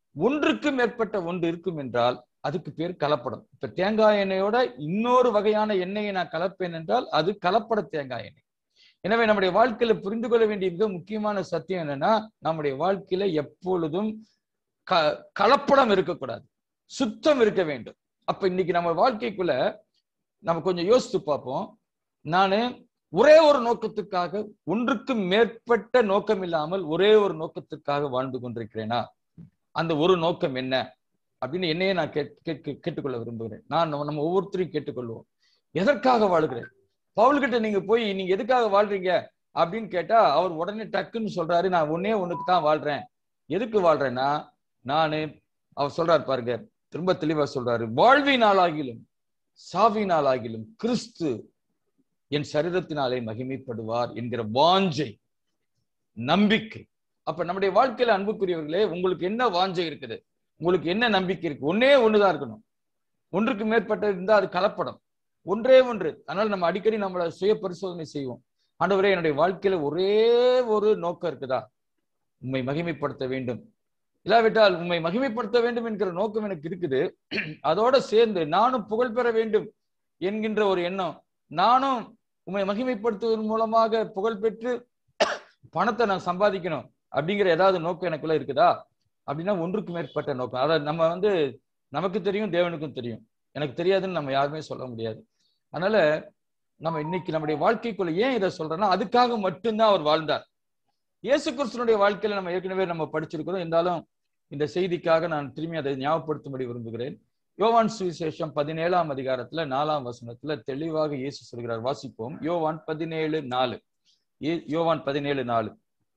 ஒன்றுக்கு மேற்பட்ட ஒன்று இருக்கும் என்றால் அதுக்கு பேர் கலப்படம் இப்ப தேங்காய் எண்ணெயோட இன்னொரு வகையான எண்ணெயை நான் கலப்பேன் என்றால் அது கலப்பட தேங்காய் எண்ணெய் எனவே நம்முடைய வாழ்க்கையில புரிந்து கொள்ள வேண்டிய மிக முக்கியமான சத்தியம் என்னன்னா நம்முடைய வாழ்க்கையில எப்பொழுதும் க கலப்படம் இருக்கக்கூடாது சுத்தம் இருக்க வேண்டும் அப்ப இன்னைக்கு நம்ம வாழ்க்கைக்குள்ள நம்ம கொஞ்சம் யோசித்து பார்ப்போம் நானு ஒரே ஒரு நோக்கத்துக்காக ஒன்றுக்கு மேற்பட்ட நோக்கம் இல்லாமல் ஒரே ஒரு நோக்கத்துக்காக வாழ்ந்து கொண்டிருக்கிறேனா அந்த ஒரு நோக்கம் என்ன அப்படின்னு என்னையே நான் கேட்க கேட்டுக்கொள்ள விரும்புகிறேன் நான் நம்ம ஒவ்வொருத்தரையும் கேட்டுக்கொள்வோம் எதற்காக வாழ்கிறேன் பவுல்கிட்ட நீங்க போய் நீங்க எதுக்காக வாழ்றீங்க அப்படின்னு கேட்டா அவர் உடனே டக்குன்னு சொல்றாரு நான் ஒன்னே ஒண்ணுக்கு தான் வாழ்றேன் எதுக்கு வாழ்றேன்னா நானு அவர் சொல்றாரு பாருங்க திரும்ப தெளிவா சொல்றாரு வாழ்வினாலாகிலும் சாவினாலாகிலும் கிறிஸ்து என் சரீரத்தினாலே மகிமைப்படுவார் என்கிற வாஞ்சை நம்பிக்கை அப்ப நம்முடைய வாழ்க்கையில அன்புக்குரியவர்களே உங்களுக்கு என்ன வாஞ்சை இருக்குது உங்களுக்கு என்ன நம்பிக்கை இருக்கு ஒன்னே ஒண்ணுதான் இருக்கணும் ஒன்றுக்கு மேற்பட்ட இருந்தா அது கலப்படம் ஒன்றே ஒன்று அதனால நம்ம அடிக்கடி நம்மள சுய பரிசோதனை செய்வோம் ஆண்டவரே என்னுடைய வாழ்க்கையில ஒரே ஒரு நோக்கம் இருக்குதா உண்மை மகிமைப்படுத்த வேண்டும் இல்லாவிட்டால் உண்மை மகிமைப்படுத்த வேண்டும் என்கிற நோக்கம் எனக்கு இருக்குது அதோட சேர்ந்து நானும் புகழ் பெற வேண்டும் என்கின்ற ஒரு எண்ணம் நானும் உண்மை மகிமைப்படுத்துவதன் மூலமாக புகழ் பெற்று பணத்தை நான் சம்பாதிக்கணும் அப்படிங்கிற ஏதாவது நோக்கம் எனக்குள்ள இருக்குதா அப்படின்னா ஒன்றுக்கு மேற்பட்ட நோக்கம் அதாவது நம்ம வந்து நமக்கு தெரியும் தேவனுக்கும் தெரியும் எனக்கு தெரியாதுன்னு நம்ம யாருமே சொல்ல முடியாது அதனால நம்ம இன்னைக்கு நம்முடைய வாழ்க்கைக்குள்ள ஏன் இதை சொல்றோம்னா அதுக்காக மட்டும்தான் அவர் வாழ்ந்தார் இயேசு கிறிஸ்தனுடைய வாழ்க்கையில நம்ம ஏற்கனவே நம்ம படிச்சிருக்கிறோம் இருந்தாலும் இந்த செய்திக்காக நான் திரும்பி அதை ஞாபகப்படுத்தும்படி விரும்புகிறேன் யோவான் சுவிசேஷம் பதினேழாம் அதிகாரத்துல நாலாம் வசனத்துல தெளிவாக இயேசு சொல்கிறார் வாசிப்போம் யோவான் பதினேழு நாலு யோவான் பதினேழு நாலு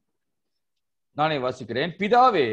நானே வாசிக்கிறேன் பிதாவே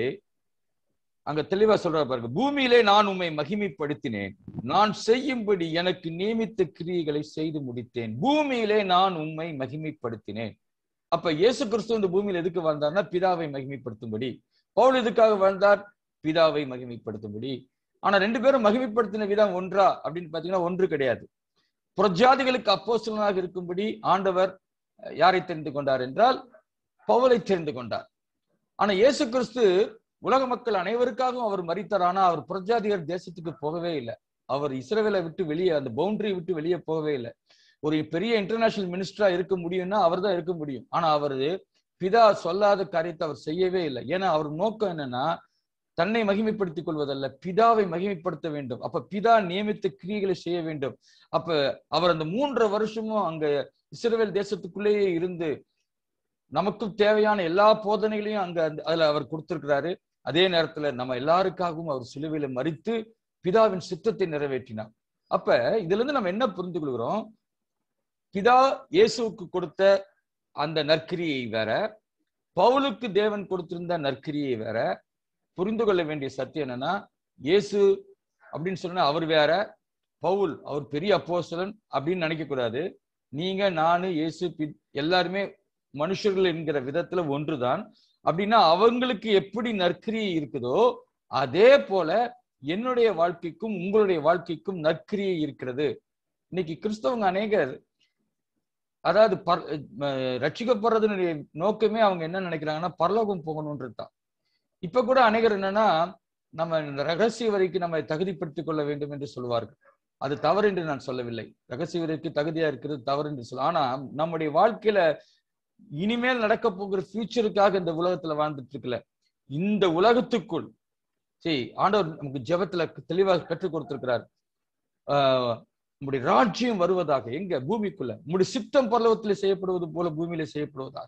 அங்க தெளிவா சொல்ற பாருங்க பூமியிலே நான் உண்மை மகிமைப்படுத்தினேன் நான் செய்யும்படி எனக்கு நியமித்த கிரியைகளை செய்து முடித்தேன் பூமியிலே நான் உண்மை மகிமைப்படுத்தினேன் அப்ப இயேசு கிறிஸ்து இந்த பூமியில எதுக்கு வாழ்ந்தார்னா பிதாவை மகிமைப்படுத்தும்படி பவுல் எதுக்காக வாழ்ந்தார் பிதாவை மகிமைப்படுத்தும்படி ஆனா ரெண்டு பேரும் மகிமைப்படுத்தின விதம் ஒன்றா அப்படின்னு பாத்தீங்கன்னா ஒன்று கிடையாது புரஜாதிகளுக்கு அப்போசலனாக இருக்கும்படி ஆண்டவர் யாரை தெரிந்து கொண்டார் என்றால் பவுலை தெரிந்து கொண்டார் ஆனா இயேசு கிறிஸ்து உலக மக்கள் அனைவருக்காகவும் அவர் மறித்தார் ஆனா அவர் புரஜாதிகர் தேசத்துக்கு போகவே இல்லை அவர் இஸ்ரேலை விட்டு வெளியே அந்த பவுண்டரி விட்டு வெளியே போகவே இல்லை ஒரு பெரிய இன்டர்நேஷனல் மினிஸ்டரா இருக்க முடியும்னா அவர் தான் இருக்க முடியும் ஆனா அவரு பிதா சொல்லாத காரியத்தை அவர் செய்யவே இல்லை ஏன்னா அவர் நோக்கம் என்னன்னா தன்னை மகிமைப்படுத்திக் கொள்வதல்ல பிதாவை மகிமைப்படுத்த வேண்டும் அப்ப பிதா நியமித்த கிரியைகளை செய்ய வேண்டும் அப்ப அவர் அந்த மூன்றரை வருஷமும் அங்க இஸ்ரேல் தேசத்துக்குள்ளேயே இருந்து நமக்கும் தேவையான எல்லா போதனைகளையும் அங்க அதுல அவர் கொடுத்திருக்கிறாரு அதே நேரத்துல நம்ம எல்லாருக்காகவும் அவர் சிலுவையில மறித்து பிதாவின் சித்தத்தை நிறைவேற்றினார் அப்ப இதுல இருந்து நம்ம என்ன புரிந்து கொள்கிறோம் பிதா இயேசுவுக்கு கொடுத்த அந்த நற்கிரியை வேற பவுலுக்கு தேவன் கொடுத்திருந்த நற்கிரியை வேற புரிந்து கொள்ள வேண்டிய சத்தியம் என்னன்னா இயேசு அப்படின்னு சொன்னா அவர் வேற பவுல் அவர் பெரிய அப்போஸ்தலன் அப்படின்னு நினைக்க கூடாது நீங்க நானு இயேசு எல்லாருமே மனுஷர்கள் என்கிற விதத்துல ஒன்றுதான் அப்படின்னா அவங்களுக்கு எப்படி நற்கிரியை இருக்குதோ அதே போல என்னுடைய வாழ்க்கைக்கும் உங்களுடைய வாழ்க்கைக்கும் நற்கிரியை இருக்கிறது இன்னைக்கு கிறிஸ்தவங்க அநேகர் அதாவது பர் ரட்சிக்கப்படுறதுனுடைய நோக்கமே அவங்க என்ன நினைக்கிறாங்கன்னா பரலோகம் போகணுன்றது தான் இப்ப கூட அநேகர் என்னன்னா நம்ம ரகசிய வரைக்கும் நம்ம தகுதிப்படுத்திக் கொள்ள வேண்டும் என்று சொல்வார்கள் அது தவறு என்று நான் சொல்லவில்லை ரகசிய வரைக்கு தகுதியா இருக்கிறது தவறு என்று சொல்ல ஆனா நம்முடைய வாழ்க்கையில இனிமேல் நடக்க போகிற ஃபியூச்சருக்காக இந்த உலகத்துல வாழ்ந்துட்டு இருக்கல இந்த உலகத்துக்குள் சரி ஆண்டவர் நமக்கு ஜெபத்துல தெளிவாக கற்றுக் கொடுத்திருக்கிறார் ஆஹ் நம்முடைய ராஜ்யம் வருவதாக எங்க பூமிக்குள்ள நம்முடைய சித்தம் பரலவத்திலே செய்யப்படுவது போல பூமியில செய்யப்படுவதாக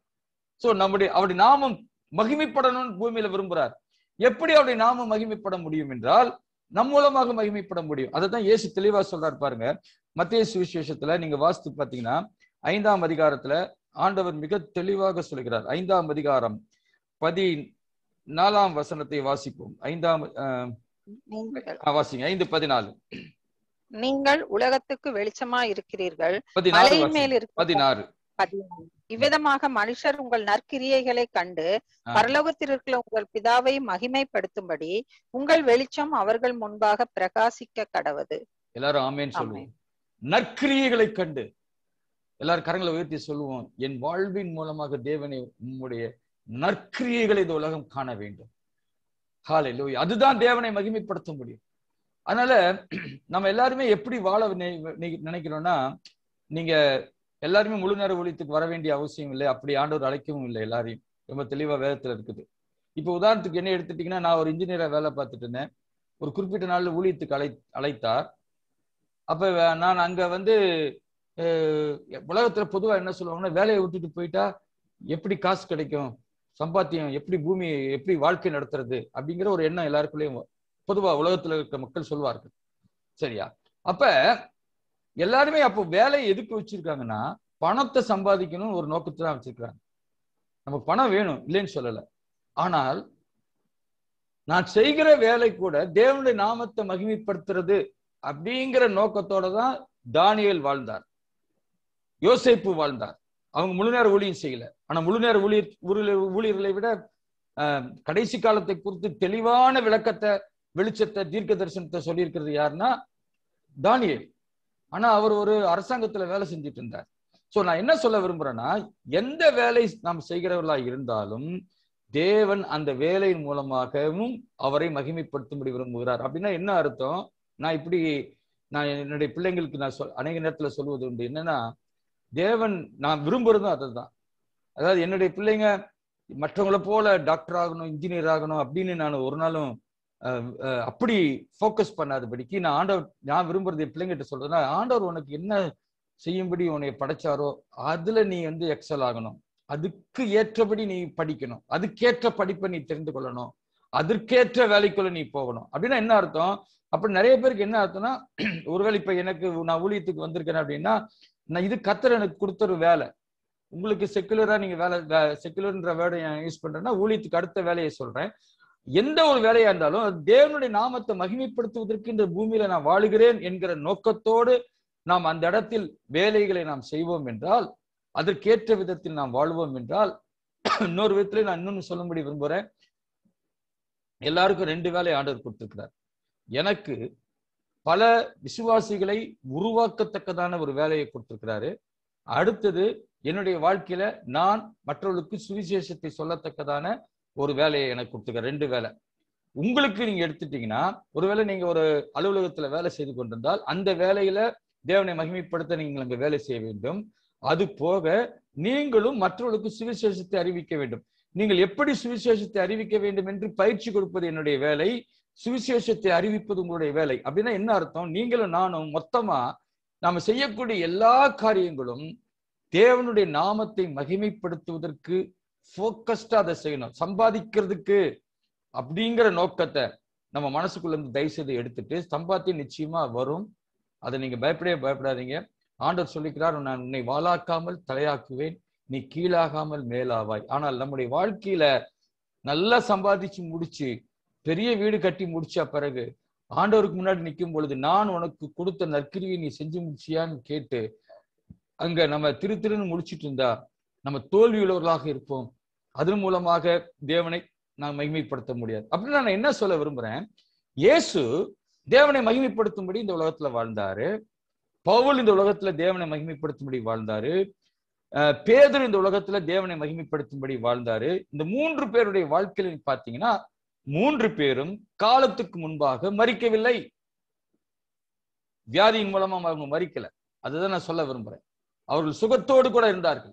சோ நம்முடைய அவருடைய நாமம் மகிமைப்படணும்னு பூமியில விரும்புறார் எப்படி அவருடைய நாமம் மகிமைப்பட முடியும் என்றால் நம் மூலமாக மகிமைப்பட முடியும் அதை தான் இயேசு தெளிவா சொல்றாரு பாருங்க மத்திய சுவிசேஷத்துல நீங்க வாசித்து பாத்தீங்கன்னா ஐந்தாம் அதிகாரத்துல ஆண்டவர் மிக தெளிவாக சொல்கிறார் ஐந்தாம் அதிகாரம் பதி நாலாம் வசனத்தை வாசிப்போம் ஐந்தாம் வாசிங்க ஐந்து பதினாலு நீங்கள் உலகத்துக்கு வெளிச்சமா இருக்கிறீர்கள் பதினாறு மலையின் மேல் இருக்க பதினாறு இவ்விதமாக மனுஷர் உங்கள் நற்கிரியைகளை கண்டு பரலோகத்தில் இருக்கிற உங்கள் பிதாவை மகிமைப்படுத்தும்படி உங்கள் வெளிச்சம் அவர்கள் முன்பாக பிரகாசிக்க கடவது எல்லாரும் ஆமேன்னு சொல்லுவோம் நற்கிரியைகளை கண்டு எல்லாரும் கரங்களை உயர்த்தி சொல்லுவோம் என் வாழ்வின் மூலமாக தேவனை உம்முடைய நற்கிரியைகளை இந்த உலகம் காண வேண்டும் ஹாலே லூயா அதுதான் தேவனை மகிமைப்படுத்த முடியும் அதனால நம்ம எல்லாருமே எப்படி வாழ நி- நி- நினைக்கிறோம்னா நீங்க எல்லாருமே முழு நேர ஊழியத்துக்கு வர வேண்டிய அவசியம் இல்லை அப்படி ஆண்டவர் அழைக்கவும் இல்லை எல்லாரையும் ரொம்ப தெளிவா வேதத்துல இருக்குது இப்போ உதாரணத்துக்கு என்ன எடுத்துட்டீங்கன்னா நான் ஒரு இன்ஜினியரா வேலை பார்த்துட்டு இருந்தேன் ஒரு குறிப்பிட்ட நாள்ல ஊழியத்துக்கு அழை அழைத்தார் அப்ப வே- நான் அங்க வந்து அஹ், உலகத்துல பொதுவா என்ன சொல்லுவாங்கன்னா வேலையை விட்டுட்டு போயிட்டா எப்படி காசு கிடைக்கும் சம்பாத்தியம் எப்படி பூமி எப்படி வாழ்க்கை நடத்துறது அப்படிங்கிற ஒரு எண்ணம் எல்லாருக்குள்ளேயும் பொதுவா உலகத்துல இருக்க மக்கள் சொல்வார்கள் சரியா அப்ப எல்லாருமே அப்போ வேலையை எதுக்கு வச்சிருக்காங்கன்னா பணத்தை சம்பாதிக்கணும் ஒரு நோக்கத்தை தான் வச்சிருக்காங்க நமக்கு பணம் வேணும் இல்லைன்னு சொல்லல ஆனால் நான் செய்கிற வேலை கூட தேவனுடைய நாமத்தை மகிமைப்படுத்துறது அப்படிங்கிற நோக்கத்தோட தான் தானியேல் வாழ்ந்தார் யோசேப்பு வாழ்ந்தார் அவங்க முழு நேர ஊழியம் செய்யல ஆனா முழு நேர ஊழியர் ஊழியர் ஊழியர்களை விட ஆஹ், கடைசி காலத்தை குறித்து தெளிவான விளக்கத்தை வெளிச்சத்தை தீர்க்க தரிசனத்தை சொல்லியிருக்கிறது யாருன்னா தானியேல் ஆனா அவர் ஒரு அரசாங்கத்துல வேலை செஞ்சுட்டு இருந்தார் சோ நான் என்ன சொல்ல விரும்புறேன்னா எந்த வேலை நாம் செய்கிறவர்களா இருந்தாலும் தேவன் அந்த வேலையின் மூலமாகவும் அவரை மகிமைப்படுத்தும்படி விரும்புகிறார் அப்படின்னா என்ன அர்த்தம் நான் இப்படி நான் என்னுடைய பிள்ளைங்களுக்கு நான் சொல் அநேக நேரத்துல சொல்வது உண்டு என்னன்னா தேவன் நான் விரும்புறதும் அதுதான் அதாவது என்னுடைய பிள்ளைங்க மற்றவங்களை போல டாக்டர் ஆகணும் இன்ஜினியர் ஆகணும் அப்படின்னு நான் ஒரு நாளும் அஹ், அஹ், அப்படி ஃபோக்கஸ் பண்ணாதபடிக்கு நான் ஆண்டவர் நான் விரும்புறது என் பிள்ளைங்கிட்ட சொல்றதுன்னா ஆண்டவர் உனக்கு என்ன செய்யும்படி உன்னை படைச்சாரோ அதுல நீ வந்து எக்ஸல் ஆகணும் அதுக்கு ஏற்றபடி நீ படிக்கணும் அதுக்கேற்ற படிப்பை நீ தெரிந்து கொள்ளணும் அதற்கேற்ற வேலைக்குள்ள நீ போகணும் அப்படின்னா என்ன அர்த்தம் அப்படி நிறைய பேருக்கு என்ன அர்த்தம்னா ஒருவேளை இப்ப எனக்கு நான் ஊழியத்துக்கு வந்திருக்கேன் அப்படின்னா நான் இது கத்தர் எனக்கு கொடுத்த ஒரு வேலை உங்களுக்கு செக்குலரா நீங்க வேலை செக்குலர்ன்ற வேர்டை யூஸ் பண்றேன்னா ஊழியத்துக்கு அடுத்த வேலையை சொல்றேன் எந்த ஒரு வேலையா இருந்தாலும் அது தேவனுடைய நாமத்தை மகிமைப்படுத்துவதற்கு இந்த பூமியில நான் வாழுகிறேன் என்கிற நோக்கத்தோடு நாம் அந்த இடத்தில் வேலைகளை நாம் செய்வோம் என்றால் அதற்கேற்ற விதத்தில் நாம் வாழ்வோம் என்றால் இன்னொரு விதத்துல நான் இன்னொன்னு சொல்லும்படி விரும்புறேன் எல்லாருக்கும் ரெண்டு வேலை ஆண்டவர் கொடுத்திருக்கிறார் எனக்கு பல விசுவாசிகளை உருவாக்கத்தக்கதான ஒரு வேலையை கொடுத்திருக்கிறாரு அடுத்தது என்னுடைய வாழ்க்கையில நான் மற்றவர்களுக்கு சுவிசேஷத்தை சொல்லத்தக்கதான ஒரு வேலையை எனக்கு கொடுத்துருக்க ரெண்டு வேலை உங்களுக்கு நீங்க எடுத்துட்டீங்கன்னா ஒருவேளை நீங்க ஒரு அலுவலகத்துல வேலை செய்து கொண்டிருந்தால் அந்த வேலையில தேவனை மகிமைப்படுத்த நீங்கள் அங்க வேலை செய்ய வேண்டும் அது போக நீங்களும் மற்றவர்களுக்கு சுவிசேஷத்தை அறிவிக்க வேண்டும் நீங்கள் எப்படி சுவிசேஷத்தை அறிவிக்க வேண்டும் என்று பயிற்சி கொடுப்பது என்னுடைய வேலை சுவிசேஷத்தை அறிவிப்பது உங்களுடைய வேலை அப்படின்னா என்ன அர்த்தம் நீங்களும் நானும் மொத்தமா நாம செய்யக்கூடிய எல்லா காரியங்களும் தேவனுடைய நாமத்தை மகிமைப்படுத்துவதற்கு போக்கஸ்டா அதை செய்யணும் சம்பாதிக்கிறதுக்கு அப்படிங்கிற நோக்கத்தை நம்ம மனசுக்குள்ள இருந்து தயவு செய்து எடுத்துட்டு சம்பாத்தியம் நிச்சயமா வரும் அதை நீங்க பயப்படவே பயப்படாதீங்க ஆண்டவர் சொல்லிக்கிறார் நான் உன்னை வாளாக்காமல் தலையாக்குவேன் நீ கீழாகாமல் மேலாவாய் ஆனால் நம்முடைய வாழ்க்கையில நல்லா சம்பாதிச்சு முடிச்சு பெரிய வீடு கட்டி முடிச்ச பிறகு ஆண்டவருக்கு முன்னாடி நிற்கும் பொழுது நான் உனக்கு கொடுத்த நற்கிரியை நீ செஞ்சு முடிச்சியான்னு கேட்டு அங்க நம்ம திரு திருன்னு முடிச்சிட்டு இருந்தா நம்ம தோல்வியுள்ளவர்களாக இருப்போம் அதன் மூலமாக தேவனை நான் மகிமைப்படுத்த முடியாது அப்படின்னு நான் என்ன சொல்ல விரும்புறேன் இயேசு தேவனை மகிமைப்படுத்தும்படி இந்த உலகத்துல வாழ்ந்தாரு பவுல் இந்த உலகத்துல தேவனை மகிமைப்படுத்தும்படி வாழ்ந்தாரு அஹ் பேதுரு இந்த உலகத்துல தேவனை மகிமைப்படுத்தும்படி வாழ்ந்தாரு இந்த மூன்று பேருடைய வாழ்க்கையில நீங்க பாத்தீங்கன்னா மூன்று பேரும் காலத்துக்கு முன்பாக மறிக்கவில்லை வியாதியின் மூலமா அவங்க மறிக்கல அதுதான் நான் சொல்ல விரும்புறேன் அவர்கள் சுகத்தோடு கூட இருந்தார்கள்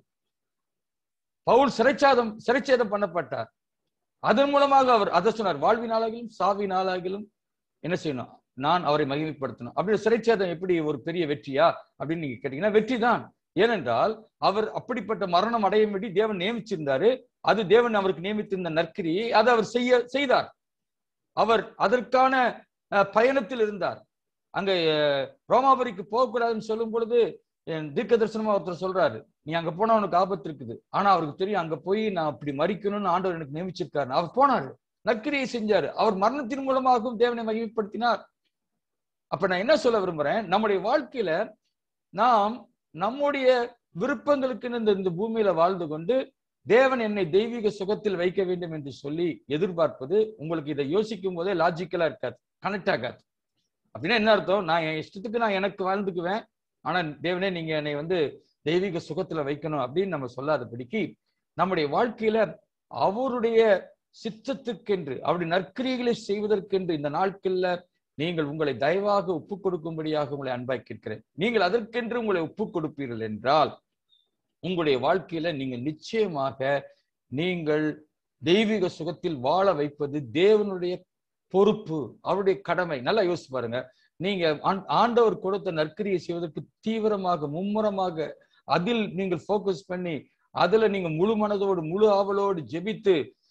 பவுல் சிறைச்சாதம் சிறைச்சேதம் பண்ணப்பட்டார் அதன் மூலமாக அவர் அதை சொன்னார் வாழ்வினாலாகிலும் சாவினாலாகிலும் என்ன செய்யணும் நான் அவரை மகிமைப்படுத்தணும் அப்படி சிறைச்சேதம் எப்படி ஒரு பெரிய வெற்றியா அப்படின்னு நீங்க கேட்டீங்கன்னா வெற்றி தான் ஏனென்றால் அவர் அப்படிப்பட்ட மரணம் அடைய வேண்டி தேவன் நியமிச்சிருந்தாரு அது தேவன் அவருக்கு நியமித்திருந்த நற்கிரியை அதை அவர் செய்ய செய்தார் அவர் அதற்கான அஹ், பயணத்தில் இருந்தார் அங்க அஹ், ரோமாபுரிக்கு போகக்கூடாதுன்னு சொல்லும் பொழுது என் தீர்க்க தரிசனமா ஒருத்தர் சொல்றாரு நீ அங்க போனா உனக்கு ஆபத்து இருக்குது ஆனா அவருக்கு தெரியும் அங்க போய் நான் அப்படி மறிக்கணும்னு ஆண்டவர் எனக்கு நியமிச்சிருக்காரு அவர் போனாரு நற்கிரியை செஞ்சாரு அவர் மரணத்தின் மூலமாகவும் தேவனை மகிமைப்படுத்தினார் அப்ப நான் என்ன சொல்ல விரும்புறேன் நம்முடைய வாழ்க்கையில நாம் நம்முடைய விருப்பங்களுக்கு இந்த இந்த பூமியில வாழ்ந்து கொண்டு தேவன் என்னை தெய்வீக சுகத்தில் வைக்க வேண்டும் என்று சொல்லி எதிர்பார்ப்பது உங்களுக்கு இதை யோசிக்கும் போதே லாஜிக்கலா இருக்காது கனெக்ட் ஆகாது அப்படின்னா என்ன அர்த்தம் நான் என் இஷ்டத்துக்கு நான் எனக்கு வாழ்ந்துக்குவேன் ஆனா தேவனே நீங்க என்னை வந்து தெய்வீக சுகத்துல வைக்கணும் அப்படின்னு நம்ம சொல்லாதபடிக்கு நம்முடைய வாழ்க்கையில அவருடைய சித்தத்துக்கென்று அவருடைய நற்கிரியைகளை செய்வதற்கென்று இந்த நாட்கள்ல நீங்கள் உங்களை தயவாக ஒப்புக் கொடுக்கும்படியாக உங்களை அன்பாய் கேட்கிறேன் நீங்கள் அதற்கென்று உங்களை ஒப்புக் கொடுப்பீர்கள் என்றால் உங்களுடைய வாழ்க்கையில நீங்க நிச்சயமாக நீங்கள் தெய்வீக சுகத்தில் வாழ வைப்பது தேவனுடைய பொறுப்பு அவருடைய கடமை நல்லா யோசிச்சு பாருங்க நீங்க ஆண்- ஆண்டவர் கொடுத்த நற்கிரியை செய்வதற்கு தீவிரமாக மும்முரமாக அதில் நீங்கள் ஃபோக்கஸ் பண்ணி அதுல நீங்க முழு மனதோடு முழு ஆவலோடு ஜெபித்து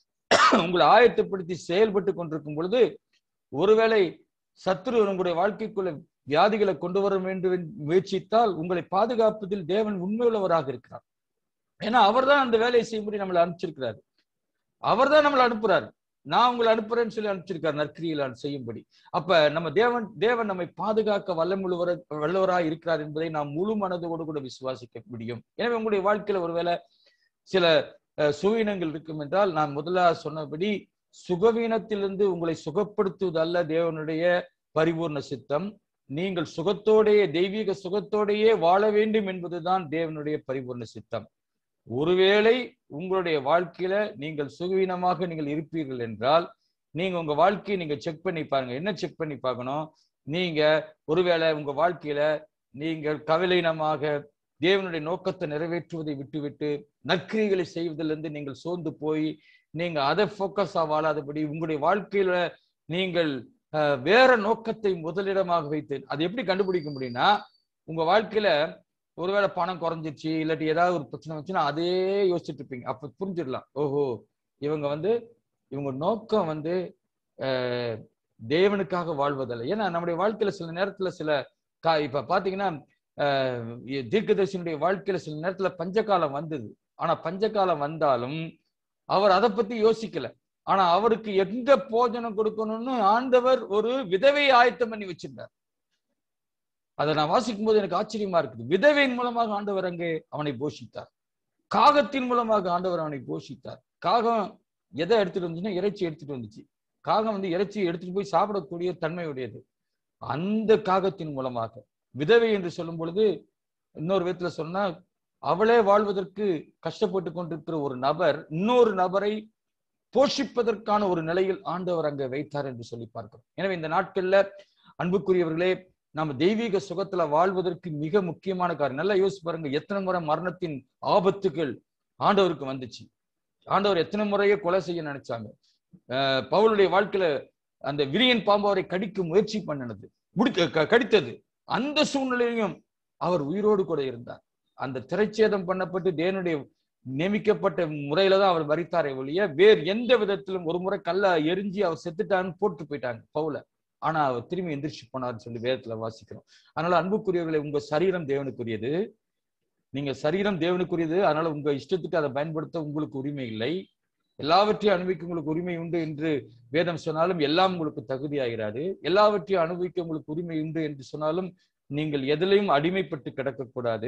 உங்களை ஆயத்தப்படுத்தி செயல்பட்டு கொண்டிருக்கும் பொழுது ஒருவேளை சத்துரு உங்களுடைய வாழ்க்கைக்குள்ள வியாதிகளை கொண்டு வர வேண்டும் என்று முயற்சித்தால் உங்களை பாதுகாப்பதில் தேவன் உண்மையுள்ளவராக இருக்கிறார் ஏன்னா அவர்தான் அந்த வேலையை செய்யும்படி நம்மளை அனுப்பிச்சிருக்கிறார் அவர்தான் நம்மளை அனுப்புறாரு நான் உங்களை அனுப்புறேன்னு சொல்லி அனுப்பிச்சிருக்காரு நற்கிரியில் செய்யும்படி அப்ப நம்ம தேவன் தேவன் நம்மை பாதுகாக்க வல்லமுழுவர வல்லவராய் இருக்கிறார் என்பதை நாம் முழு மனதோடு கூட விசுவாசிக்க முடியும் எனவே உங்களுடைய வாழ்க்கையில ஒருவேளை சில அஹ், சுவீனங்கள் இருக்கும் என்றால் நான் முதலாக சொன்னபடி சுகவீனத்திலிருந்து உங்களை சுகப்படுத்துவது அல்ல தேவனுடைய பரிபூர்ண சித்தம் நீங்கள் சுகத்தோடையே தெய்வீக சுகத்தோடையே வாழ வேண்டும் என்பதுதான் தேவனுடைய பரிபூர்ண சித்தம் ஒருவேளை உங்களுடைய வாழ்க்கையில நீங்கள் சுகவீனமாக நீங்கள் இருப்பீர்கள் என்றால் நீங்க உங்க வாழ்க்கையை நீங்க செக் பண்ணி பாருங்க என்ன செக் பண்ணி பார்க்கணும் நீங்க ஒருவேளை உங்க வாழ்க்கையில நீங்கள் கவலைனமாக தேவனுடைய நோக்கத்தை நிறைவேற்றுவதை விட்டுவிட்டு நற்கிரிகளை செய்வதிலிருந்து நீங்கள் சோர்ந்து போய் நீங்க அதை ஃபோக்கஸா வாழாதபடி உங்களுடைய வாழ்க்கையில நீங்கள் அஹ், வேற நோக்கத்தை முதலிடமாக வைத்து அது எப்படி கண்டுபிடிக்க முடியும்னா உங்க வாழ்க்கையில ஒருவேளை பணம் குறைஞ்சிருச்சு இல்லாட்டி ஏதாவது ஒரு பிரச்சனை வந்துச்சுன்னா அதே யோசிச்சுட்டு இருப்பீங்க அப்ப புரிஞ்சிடலாம் ஓஹோ இவங்க வந்து இவங்க நோக்கம் வந்து அஹ், தேவனுக்காக வாழ்வதல்ல ஏன்னா நம்முடைய வாழ்க்கையில சில நேரத்துல சில கா இப்ப பாத்தீங்கன்னா அஹ், தீர்க்கதரிசனுடைய வாழ்க்கையில சில நேரத்துல பஞ்சகாலம் வந்தது ஆனா பஞ்சகாலம் வந்தாலும் அவர் அதை பத்தி யோசிக்கல ஆனா அவருக்கு எங்க போஜனம் கொடுக்கணும்னு ஆண்டவர் ஒரு விதவையை ஆயத்தம் பண்ணி வச்சிருந்தார் அதை நான் வாசிக்கும் போது எனக்கு ஆச்சரியமா இருக்குது விதவையின் மூலமாக ஆண்டவர் அங்கே அவனை போஷித்தார் காகத்தின் மூலமாக ஆண்டவர் அவனை போஷித்தார் காகம் எதை எடுத்துட்டு வந்துச்சுன்னா இறைச்சி எடுத்துட்டு வந்துச்சு காகம் வந்து இறைச்சி எடுத்துட்டு போய் சாப்பிடக்கூடிய தன்மை உடையது அந்த காகத்தின் மூலமாக விதவை என்று சொல்லும் பொழுது இன்னொரு விதத்துல சொன்னா அவளே வாழ்வதற்கு கஷ்டப்பட்டு கொண்டிருக்கிற ஒரு நபர் இன்னொரு நபரை போஷிப்பதற்கான ஒரு நிலையில் ஆண்டவர் அங்க வைத்தார் என்று சொல்லி பார்க்கிறோம் எனவே இந்த நாட்கள்ல அன்புக்குரியவர்களே நம்ம தெய்வீக சுகத்துல வாழ்வதற்கு மிக முக்கியமான காரியம் நல்லா யோசிச்சு பாருங்க எத்தனை முறை மரணத்தின் ஆபத்துகள் ஆண்டவருக்கு வந்துச்சு ஆண்டவர் எத்தனை முறையே கொலை செய்ய நினைச்சாங்க அஹ் பவுலுடைய வாழ்க்கையில அந்த விரியன் பாம்பு அவரை கடிக்க முயற்சி பண்ணினது முடிக்க க- கடித்தது அந்த சூழ்நிலையிலும் அவர் உயிரோடு கூட இருந்தார் அந்த திரைச்சேதம் பண்ணப்பட்டு தேவனுடைய நியமிக்கப்பட்ட முறையில தான் அவர் மறித்தாரே ஒழிய வேறு எந்த விதத்திலும் ஒரு முறை கல்ல எரிஞ்சு அவர் செத்துட்டான்னு போட்டு போயிட்டாங்க பவுல ஆனா அவர் திரும்பி எந்திரிச்சு போனார்னு சொல்லி வேதத்துல வாசிக்கிறோம் அதனால அன்புக்குரியவர்களை உங்க சரீரம் தேவனுக்குரியது நீங்க சரீரம் தேவனுக்குரியது அதனால உங்க இஷ்டத்துக்கு அதை பயன்படுத்த உங்களுக்கு உரிமை இல்லை எல்லாவற்றையும் அனுபவிக்க உங்களுக்கு உரிமை உண்டு என்று வேதம் சொன்னாலும் எல்லாம் உங்களுக்கு தகுதியாகிறாது எல்லாவற்றையும் அனுபவிக்க உங்களுக்கு உரிமை உண்டு என்று சொன்னாலும் நீங்கள் எதிலையும் அடிமைப்பட்டு கிடக்கக்கூடாது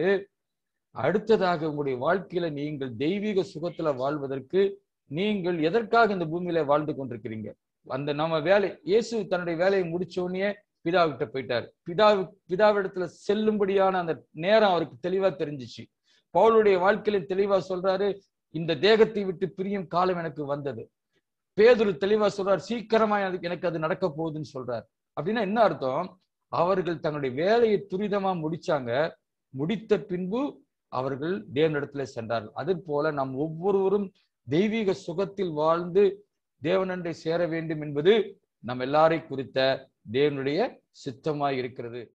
அடுத்ததாக உங்களுடைய வாழ்க்கையில நீங்கள் தெய்வீக சுகத்துல வாழ்வதற்கு நீங்கள் எதற்காக இந்த பூமியில வாழ்ந்து கொண்டிருக்கிறீங்க அந்த நம்ம வேலை இயேசு தன்னுடைய வேலையை முடிச்ச உடனே பிதாவிட்ட போயிட்டார் பிதா பிதாவிடத்துல செல்லும்படியான அந்த நேரம் அவருக்கு தெளிவா தெரிஞ்சிச்சு பவுலுடைய வாழ்க்கையில தெளிவா சொல்றாரு இந்த தேகத்தை விட்டு பிரியும் காலம் எனக்கு வந்தது பேதுரு தெளிவா சொல்றார் சீக்கிரமா எனக்கு எனக்கு அது நடக்க போகுதுன்னு சொல்றார் அப்படின்னா என்ன அர்த்தம் அவர்கள் தன்னுடைய வேலையை துரிதமா முடிச்சாங்க முடித்த பின்பு அவர்கள் தேவனிடத்துல சென்றார்கள் அது போல நாம் ஒவ்வொருவரும் தெய்வீக சுகத்தில் வாழ்ந்து தேவனண்டை சேர வேண்டும் என்பது நம் எல்லாரை குறித்த தேவனுடைய சித்தமாய் இருக்கிறது